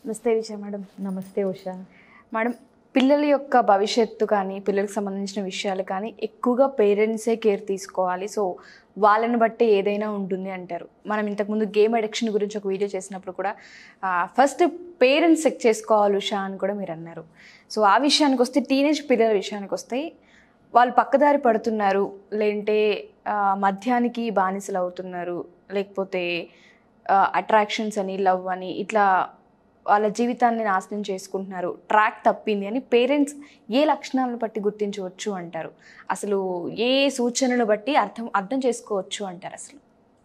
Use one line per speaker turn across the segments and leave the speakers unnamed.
నమస్తే విజయ మేడం
నమస్తే ఉషా
మేడం పిల్లల యొక్క భవిష్యత్తు కానీ పిల్లలకు సంబంధించిన విషయాలు కానీ ఎక్కువగా పేరెంట్సే కేర్ తీసుకోవాలి సో వాళ్ళని బట్టి ఏదైనా ఉంటుంది అంటారు మనం ఇంతకుముందు గేమ్ అడిక్షన్ గురించి ఒక వీడియో చేసినప్పుడు కూడా ఫస్ట్ పేరెంట్స్ చెక్ చేసుకోవాలి ఉషా అని కూడా మీరు అన్నారు సో ఆ విషయానికి వస్తే టీనేజ్ పిల్లల విషయానికి వస్తే వాళ్ళు పక్కదారి పడుతున్నారు లేదంటే ఆ, మద్యానికి బానిసలు అవుతున్నారు లేకపోతే అట్రాక్షన్స్ అని లవ్ అని ఇట్లా వాళ్ళ జీవితాన్ని నాశనం చేసుకుంటున్నారు ట్రాక్ తప్పింది అని పేరెంట్స్ ఏ లక్షణాలను బట్టి గుర్తించవచ్చు అంటారు అసలు ఏ సూచనలు బట్టి అర్థం అర్థం చేసుకోవచ్చు అంటారు అసలు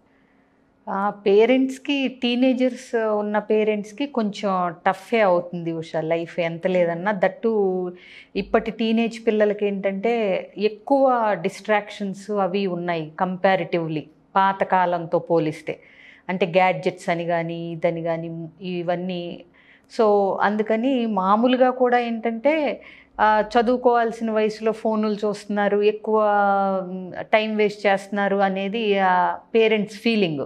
పేరెంట్స్కి టీనేజర్స్ ఉన్న పేరెంట్స్కి కొంచెం టఫే అవుతుంది ఉషా లైఫ్ ఎంత లేదన్నా దట్టు ఇప్పటి టీనేజ్ పిల్లలకి ఏంటంటే ఎక్కువ డిస్ట్రాక్షన్స్ అవి ఉన్నాయి కంపారిటివ్లీ పాతకాలంతో పోలిస్తే అంటే గ్యాడ్జెట్స్ అని కానీ ఇదని కానీ ఇవన్నీ సో అందుకని మామూలుగా కూడా ఏంటంటే ఆ, చదువుకోవాల్సిన వయసులో ఫోనులు చూస్తున్నారు ఎక్కువ టైం వేస్ట్ చేస్తున్నారు అనేది పేరెంట్స్ ఫీలింగ్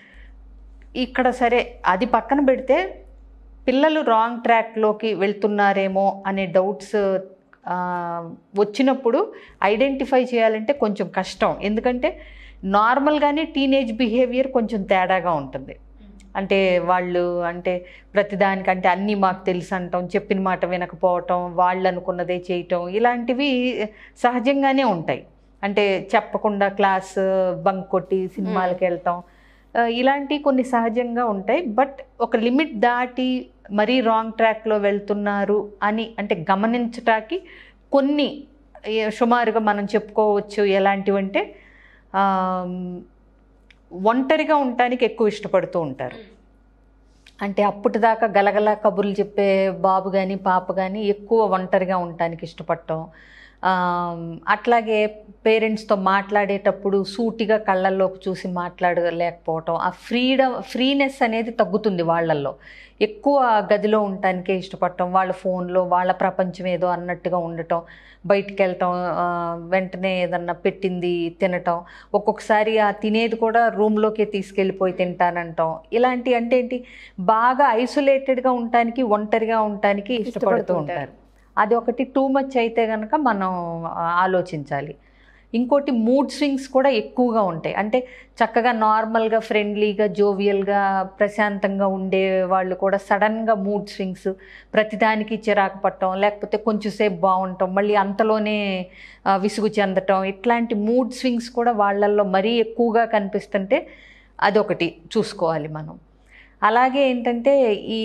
ఇక్కడ సరే అది పక్కన పెడితే పిల్లలు రాంగ్ ట్రాక్లోకి వెళ్తున్నారేమో అనే డౌట్స్ వచ్చినప్పుడు ఐడెంటిఫై చేయాలంటే కొంచెం కష్టం ఎందుకంటే నార్మల్గానే టీనేజ్ బిహేవియర్ కొంచెం తేడాగా ఉంటుంది అంటే వాళ్ళు అంటే ప్రతిదానికంటే అన్నీ మాకు తెలుసు అంటాం చెప్పిన మాట వినకపోవటం వాళ్ళు అనుకున్నదే చేయటం ఇలాంటివి సహజంగానే ఉంటాయి అంటే చెప్పకుండా క్లాస్ బంక్ కొట్టి సినిమాలకు వెళ్తాం ఆ, ఇలాంటివి కొన్ని సహజంగా ఉంటాయి బట్ ఒక లిమిట్ దాటి మరీ రాంగ్ ట్రాక్లో వెళ్తున్నారు అని అంటే గమనించటానికి కొన్ని ఏ, సుమారుగా మనం చెప్పుకోవచ్చు ఎలాంటివంటే ఆమ్, ఒంటరిగా ఉండటానికి ఎక్కువ ఇష్టపడుతూ ఉంటారు అంటే అప్పటిదాకా గలగల కబుర్లు చెప్పే బాబు కానీ పాప కానీ ఎక్కువ ఒంటరిగా ఉండటానికి ఇష్టపడటం ఆమ్, అట్లాగే పేరెంట్స్తో మాట్లాడేటప్పుడు సూటిగా కళ్ళల్లోకి చూసి మాట్లాడలేకపోవటం ఆ ఫ్రీడమ్ ఫ్రీనెస్ అనేది తగ్గుతుంది వాళ్ళల్లో ఎక్కువ గదిలో ఉండటానికే ఇష్టపడటం వాళ్ళ ఫోన్లో వాళ్ళ ప్రపంచం ఏదో అన్నట్టుగా ఉండటం బయటికి వెళ్ళటం ఆ, వెంటనే ఏదన్నా పెట్టింది తినటం ఒక్కొక్కసారి ఆ తినేది కూడా రూమ్లోకే తీసుకెళ్ళిపోయి తింటానంటాం ఇలాంటి అంటే ఏంటి బాగా ఐసోలేటెడ్గా ఉండటానికి ఒంటరిగా ఉండటానికి ఇష్టపడుతూ ఉంటారు అది ఒకటి టూ మచ్ అయితే కనుక మనం ఆ, ఆలోచించాలి ఇంకోటి మూడ్ స్వింగ్స్ కూడా ఎక్కువగా ఉంటాయి అంటే చక్కగా నార్మల్గా ఫ్రెండ్లీగా జోవియల్గా ప్రశాంతంగా ఉండే వాళ్ళు కూడా సడన్గా మూడ్ స్వింగ్స్ ప్రతిదానికి చిరాకు పట్టడం లేకపోతే కొంచెంసేపు బాగుంటాం మళ్ళీ అంతలోనే ఆ, విసుగు చెందటం ఇట్లాంటి మూడ్ స్వింగ్స్ కూడా వాళ్ళల్లో మరీ ఎక్కువగా కనిపిస్తుంటే అదొకటి చూసుకోవాలి మనం అలాగే ఏంటంటే ఈ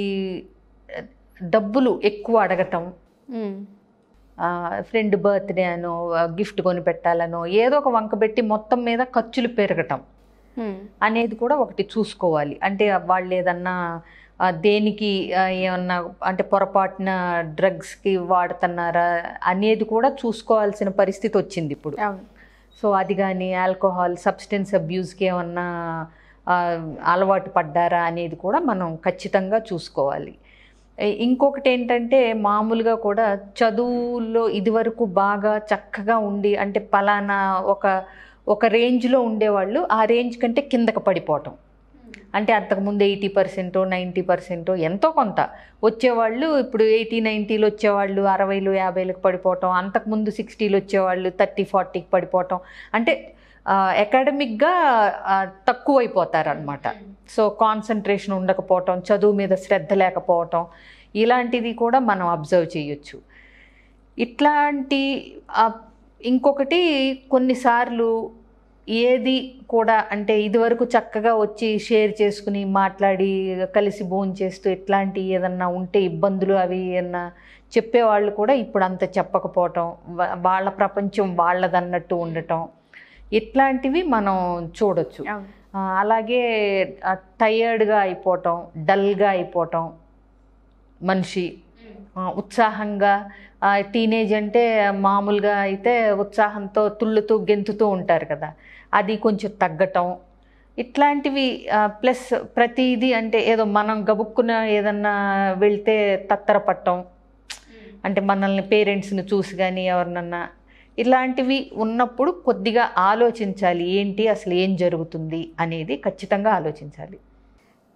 డబ్బులు ఎక్కువ అడగటం ఫ్రెండ్ బర్త్డే అనో గిఫ్ట్ కొని పెట్టాలనో ఏదో ఒక వంక పెట్టి మొత్తం మీద ఖర్చులు పెరగటం అనేది కూడా ఒకటి చూసుకోవాలి అంటే వాళ్ళు ఏదన్నా ఆ, దేనికి ఆ, ఏమన్నా అంటే పొరపాటున డ్రగ్స్కి వాడుతున్నారా అనేది కూడా చూసుకోవాల్సిన పరిస్థితి వచ్చింది ఇప్పుడు
అవును
సో అది కానీ ఆల్కహాల్ సబ్స్టెన్స్ అబ్యూస్కి ఏమన్నా ఆ, అలవాటు పడ్డారా అనేది కూడా మనం ఖచ్చితంగా చూసుకోవాలి ఏ- ఇంకొకటి ఏంటంటే మామూలుగా కూడా చదువుల్లో ఇదివరకు బాగా చక్కగా ఉండి అంటే పలానా ఒక ఒక రేంజ్లో ఉండేవాళ్ళు ఆ రేంజ్ కంటే కిందకి పడిపోవటం అంటే అంతకుముందు ఎయిటీ పర్సెంట్ నైంటీ పర్సెంట్ ఎంతో కొంత వచ్చేవాళ్ళు ఇప్పుడు ఎయిటీ నైంటీలు వచ్చేవాళ్ళు అరవైలు యాభైలకు పడిపోవటం అంతకుముందు సిక్స్టీలు వచ్చేవాళ్ళు థర్టీ ఫార్టీకి పడిపోవటం అంటే అకాడమిక్గా తక్కువైపోతారనమాట సో కాన్సన్ట్రేషన్ ఉండకపోవటం చదువు మీద శ్రద్ధ లేకపోవటం ఇలాంటిది కూడా మనం అబ్జర్వ్ చేయొచ్చు ఇట్లాంటి ఆ, ఇంకొకటి కొన్నిసార్లు ఏది కూడా అంటే ఇదివరకు చక్కగా వచ్చి షేర్ చేసుకుని మాట్లాడి కలిసి భోజనం చేస్తూ ఇట్లాంటి ఏదన్నా ఉంటే ఇబ్బందులు అవి ఏమన్నా చెప్పేవాళ్ళు కూడా ఇప్పుడు అంత చెప్పకపోవటం వా- వాళ్ళ ప్రపంచం వాళ్ళదన్నట్టు ఉండటం ఇట్లాంటివి మనం చూడొచ్చు
అవును
ఆ, అలాగే టయర్డ్గా అయిపోవటం డల్గా అయిపోవటం మనిషి ఆ, ఉత్సాహంగా టీనేజ్ అంటే మామూలుగా అయితే ఉత్సాహంతో తుళ్ళుతూ గెంతుతూ ఉంటారు కదా అది కొంచెం తగ్గటం ఇట్లాంటివి ప్లస్ ప్రతిదీ అంటే ఏదో మనం గబుక్కున ఏదన్నా వెళ్తే తత్తరపట్టం అంటే మనల్ని పేరెంట్స్ని చూసి కానీ ఎవరినన్నా ఇలాంటివి ఉన్నప్పుడు కొద్దిగా ఆలోచించాలి ఏంటి అసలు ఏం జరుగుతుంది అనేది ఖచ్చితంగా ఆలోచించాలి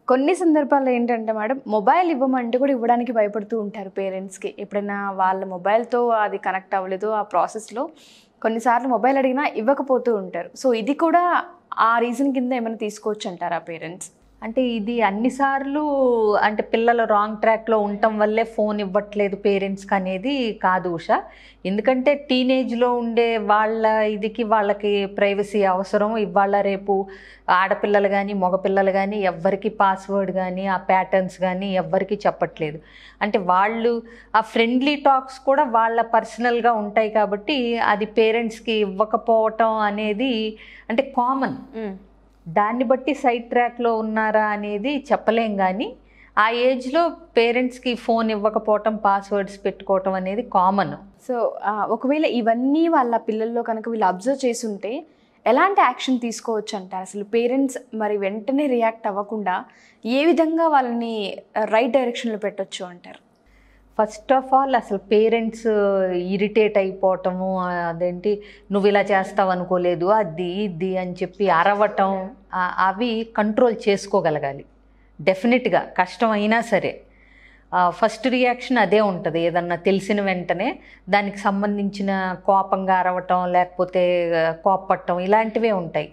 కొన్ని సందర్భాల్లో ఏంటంటే మేడం మొబైల్ ఇవ్వమంటే కూడా ఇవ్వడానికి భయపడుతూ ఉంటారు పేరెంట్స్కి ఎప్పుడైనా వాళ్ళ మొబైల్తో అది కనెక్ట్ అవ్వలేదు ఆ ప్రాసెస్లో కొన్నిసార్లు మొబైల్ అడిగినా ఇవ్వకపోతూ ఉంటారు సో ఇది కూడా ఆ రీజన్ కింద ఏమైనా తీసుకోవచ్చు అంటారా పేరెంట్స్
అంటే ఇది అన్నిసార్లు అంటే పిల్లలు రాంగ్ ట్రాక్లో ఉండటం వల్లే ఫోన్ ఇవ్వట్లేదు పేరెంట్స్కి అనేది కాదు ఉషా ఎందుకంటే టీనేజ్లో ఉండే వాళ్ళ ఇదికి వాళ్ళకి ప్రైవసీ అవసరం ఇవాళ రేపు ఆడపిల్లలు కానీ మగపిల్లలు కానీ ఎవ్వరికి పాస్వర్డ్ కానీ ఆ ప్యాటర్న్స్ కానీ ఎవ్వరికి చెప్పట్లేదు అంటే వాళ్ళు ఆ ఫ్రెండ్లీ టాక్స్ కూడా వాళ్ళ పర్సనల్గా ఉంటాయి కాబట్టి అది పేరెంట్స్కి ఇవ్వకపోవటం అనేది అంటే కామన్ దాన్ని బట్టి సైడ్ ట్రాక్లో ఉన్నారా అనేది చెప్పలేం కానీ ఆ ఏజ్లో పేరెంట్స్కి ఫోన్ ఇవ్వకపోవటం పాస్వర్డ్స్ పెట్టుకోవటం అనేది కామన్
సో ఆ, ఒకవేళ ఇవన్నీ వాళ్ళ పిల్లల్లో కనుక వీళ్ళు అబ్జర్వ్ చేసుంటే ఎలాంటి యాక్షన్ తీసుకోవచ్చు అంటారు అసలు పేరెంట్స్ మరి వెంటనే రియాక్ట్ అవ్వకుండా ఏ విధంగా వాళ్ళని రైట్ డైరెక్షన్లో పెట్టొచ్చు అంటారు
ఫస్ట్ ఆఫ్ ఆల్ అసలు పేరెంట్స్ ఇరిటేట్ అయిపోవటము అదేంటి నువ్వు ఇలా చేస్తావు అనుకోలేదు అది ఇది అని చెప్పి అరవటం ఆ- అవి కంట్రోల్ చేసుకోగలగాలి డెఫినెట్గా కష్టం అయినా సరే ఫస్ట్ రియాక్షన్ అదే ఉంటుంది ఏదన్నా తెలిసిన వెంటనే దానికి సంబంధించిన కోపంగా అరవటం లేకపోతే ఆ, కోప్పట్టం ఇలాంటివే ఉంటాయి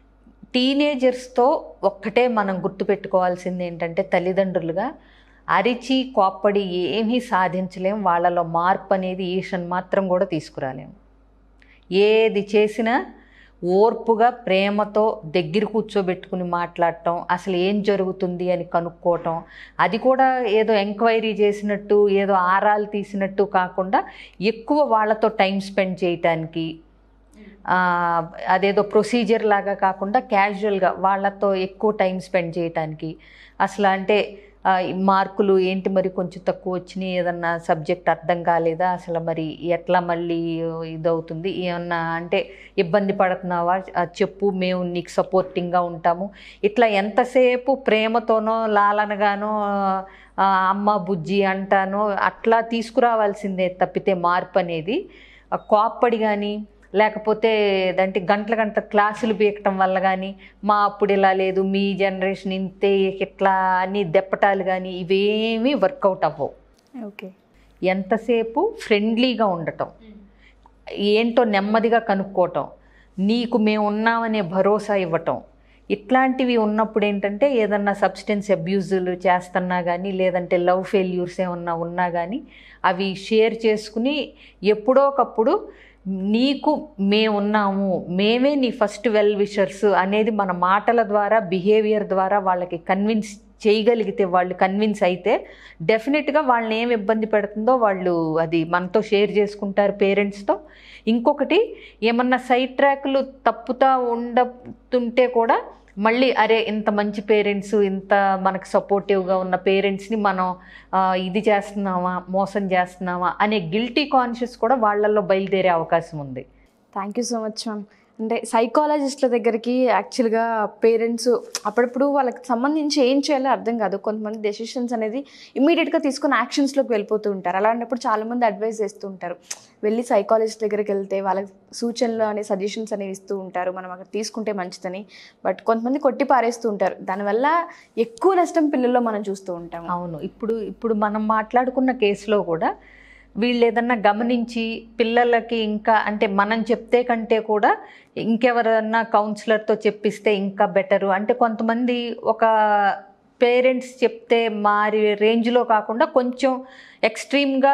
టీనేజర్స్తో ఒక్కటే మనం గుర్తుపెట్టుకోవాల్సింది ఏంటంటే తల్లిదండ్రులుగా అరిచి కోప్పడి ఏమీ సాధించలేం వాళ్ళలో మార్పు అనేది ఈషన్ మాత్రం కూడా తీసుకురాలేము ఏది చేసినా ఓర్పుగా ప్రేమతో దగ్గర కూర్చోబెట్టుకుని మాట్లాడటం అసలు ఏం జరుగుతుంది అని కనుక్కోవటం అది కూడా ఏదో ఎంక్వైరీ చేసినట్టు ఏదో ఆరాలు తీసినట్టు కాకుండా ఎక్కువ వాళ్ళతో టైం స్పెండ్ చేయటానికి ఆ, అదేదో ప్రొసీజర్ లాగా కాకుండా క్యాజువల్గా వాళ్ళతో ఎక్కువ టైం స్పెండ్ చేయటానికి అసలు అంటే ఆ, ఈ మార్కులు ఏంటి మరి కొంచెం తక్కువ వచ్చినాయి ఏదన్నా సబ్జెక్ట్ అర్థం కాలేదా అసలు మరి ఎట్లా మళ్ళీ ఇదవుతుంది ఏమన్నా అంటే ఇబ్బంది పడుతున్నావా ఆ, చెప్పు మేము నీకు సపోర్టింగ్గా ఉంటాము ఇట్లా ఎంతసేపు ప్రేమతోనో లాలనగానో ఆ, అమ్మ బుజ్జి అంటానో అట్లా తీసుకురావాల్సిందే తప్పితే మార్పు అనేది ఆ, కోప్పడి కానీ లేకపోతే అంటే గంటల గంటల క్లాసులు పీకటం వల్ల కానీ మా అప్పుడు ఇలా లేదు మీ జనరేషన్ ఇంతే ఇట్లా అని దెప్పటాలు కానీ ఇవేమీ వర్కౌట్ అవ్వవు
ఓకే
ఎంతసేపు ఫ్రెండ్లీగా ఉండటం ఏంటో నెమ్మదిగా కనుక్కోవటం నీకు మేము ఉన్నామనే భరోసా ఇవ్వటం ఇట్లాంటివి ఉన్నప్పుడు ఏంటంటే ఏదన్నా సబ్స్టెన్స్ అబ్యూజులు చేస్తున్నా కానీ లేదంటే లవ్ ఫెయిల్యూర్స్ ఏమన్నా ఉన్నా కానీ అవి షేర్ చేసుకుని ఎప్పుడో ఒకప్పుడు నీకు మేమున్నాము మేమే నీ ఫస్ట్ వెల్ విషర్స్ అనేది మన మాటల ద్వారా బిహేవియర్ ద్వారా వాళ్ళకి కన్విన్స్ చేయగలిగితే వాళ్ళు కన్విన్స్ అయితే డెఫినెట్గా వాళ్ళని ఏం ఇబ్బంది పెడుతుందో వాళ్ళు అది మనతో షేర్ చేసుకుంటారు పేరెంట్స్తో ఇంకొకటి ఏమన్నా సైడ్ ట్రాక్లు తప్పుతా ఉండతుంటే కూడా మళ్ళీ అరే ఇంత మంచి పేరెంట్స్ ఇంత మనకు సపోర్టివ్గా ఉన్న పేరెంట్స్ని మనం ఆ, ఇది చేస్తున్నామా మోసం చేస్తున్నామా అనే గిల్టీ కాన్షియస్ కూడా వాళ్ళల్లో బయలుదేరే అవకాశం ఉంది
thank you so much ma'am అంటే సైకాలజిస్ట్ల దగ్గరికి యాక్చువల్గా పేరెంట్స్ అప్పుడప్పుడు వాళ్ళకి సంబంధించి ఏం చేయాలో అర్థం కాదు కొంతమంది డెసిషన్స్ అనేది ఇమీడియట్గా తీసుకుని యాక్షన్స్లోకి వెళ్ళిపోతూ ఉంటారు అలాంటప్పుడు చాలామంది అడ్వైస్ చేస్తూ ఉంటారు వెళ్ళి సైకాలజిస్ట్ దగ్గరికి వెళ్తే వాళ్ళకి సూచనలు అనే సజెషన్స్ అనేవి ఇస్తూ ఉంటారు మనం అక్కడ తీసుకుంటే మంచిదని బట్ కొంతమంది కొట్టి పారేస్తూ ఉంటారు దానివల్ల ఎక్కువ నష్టం పిల్లల్లో మనం చూస్తూ ఉంటాము
అవును ఇప్పుడు ఇప్పుడు మనం మాట్లాడుకున్న కేసులో కూడా వీళ్ళు ఏదన్నా గమనించి పిల్లలకి ఇంకా అంటే మనం చెప్తే కంటే కూడా ఇంకెవరన్నా కౌన్సిలర్తో చెప్పిస్తే ఇంకా బెటరు అంటే కొంతమంది ఒక పేరెంట్స్ చెప్తే మారి రేంజ్లో కాకుండా కొంచెం ఎక్స్ట్రీమ్గా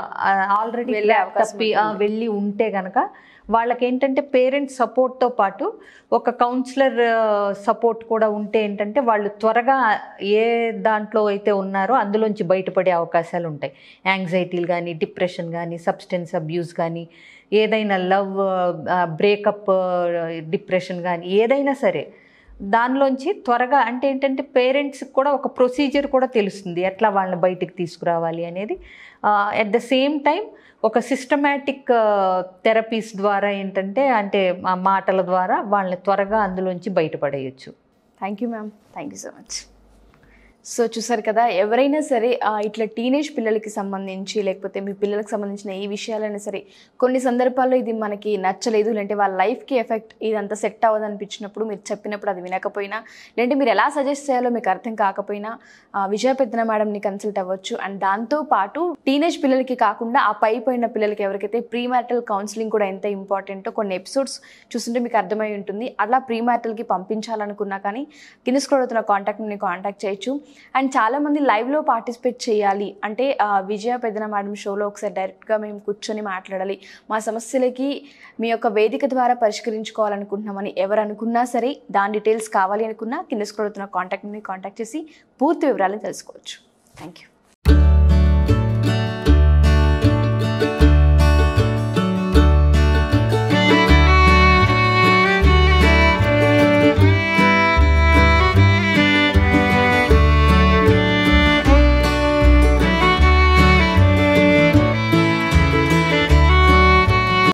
ఆల్రెడీ
వెళ్ళే అవకాశం
తప్పి ఆ, వెళ్ళి ఉంటే గనక వాళ్ళకి ఏంటంటే పేరెంట్స్ సపోర్ట్తో పాటు ఒక కౌన్సిలర్ సపోర్ట్ కూడా ఉంటే ఏంటంటే వాళ్ళు త్వరగా ఏ దాంట్లో అయితే ఉన్నారో అందులోంచి బయటపడే అవకాశాలు ఉంటాయి యాంగ్జైటీలు కానీ డిప్రెషన్ కానీ సబ్స్టెన్స్ అబ్యూస్ కానీ ఏదైనా లవ్ బ్రేకప్ డిప్రెషన్ కానీ ఏదైనా సరే దానిలోంచి థత్వరగా అంటే ఏంటంటే పేరెంట్స్కి కూడా ఒక ప్రొసీజర్ కూడా తెలుస్తుంది ఎట్లా వాళ్ళని బయటికి తీసుకురావాలి అనేది అట్ ద సేమ్ టైం ఒక సిస్టమేటిక్ థెరపీస్ ద్వారా ఏంటంటే అంటే ఆ మాటల ద్వారా వాళ్ళని త్వరగా అందులోంచి బయటపడేయచ్చు
thank you ma'am thank you so much so చూసారు కదా ఎవరైనా సరే ఆ, ఇట్లా టీనేజ్ పిల్లలకి సంబంధించి లేకపోతే మీ పిల్లలకు సంబంధించిన ఈ విషయాలైనా సరే కొన్ని సందర్భాల్లో ఇది మనకి నచ్చలేదు లేదంటే వాళ్ళ లైఫ్కి ఎఫెక్ట్ ఇదంతా సెట్ అవ్వదు అనిపించినప్పుడు మీరు చెప్పినప్పుడు అది వినకపోయినా లేదంటే మీరు ఎలా సజెస్ట్ చేయాలో మీకు అర్థం కాకపోయినా ఆ, విజయ పెద్దన మేడంని కన్సల్ట్ అవ్వచ్చు అండ్ దాంతో పాటు టీనేజ్ పిల్లలకి కాకుండా ఆ పై పైన పిల్లలకి ఎవరికైతే ప్రీ మ్యారిటల్ కౌన్సిలింగ్ కూడా ఎంత ఇంపార్టెంటో కొన్ని ఎపిసోడ్స్ చూస్తుంటే మీకు అర్థమై ఉంటుంది అలా ప్రీ మ్యారిటల్కి పంపించాలనుకున్నా కానీ కింద స్క్రోల్ అవుతున్న కాంటాక్ట్ని కాంటాక్ట్ చేయొచ్చు అండ్ చాలామంది లైవ్లో పార్టిసిపేట్ చేయాలి అంటే ఆ, విజయ పెద్దన మేడం షోలో ఒకసారి డైరెక్ట్గా మేము కూర్చొని మాట్లాడాలి మా సమస్యలకి మీ యొక్క వేదిక ద్వారా పరిష్కరించుకోవాలనుకుంటున్నామని ఎవరు అనుకున్నా సరే దాని డీటెయిల్స్ కావాలి అనుకున్నా కింద స్క్రోల్ అవుతున్న కాంటాక్ట్ని కాంటాక్ట్ చేసి పూర్తి వివరాలను తెలుసుకోవచ్చు థ్యాంక్ యూ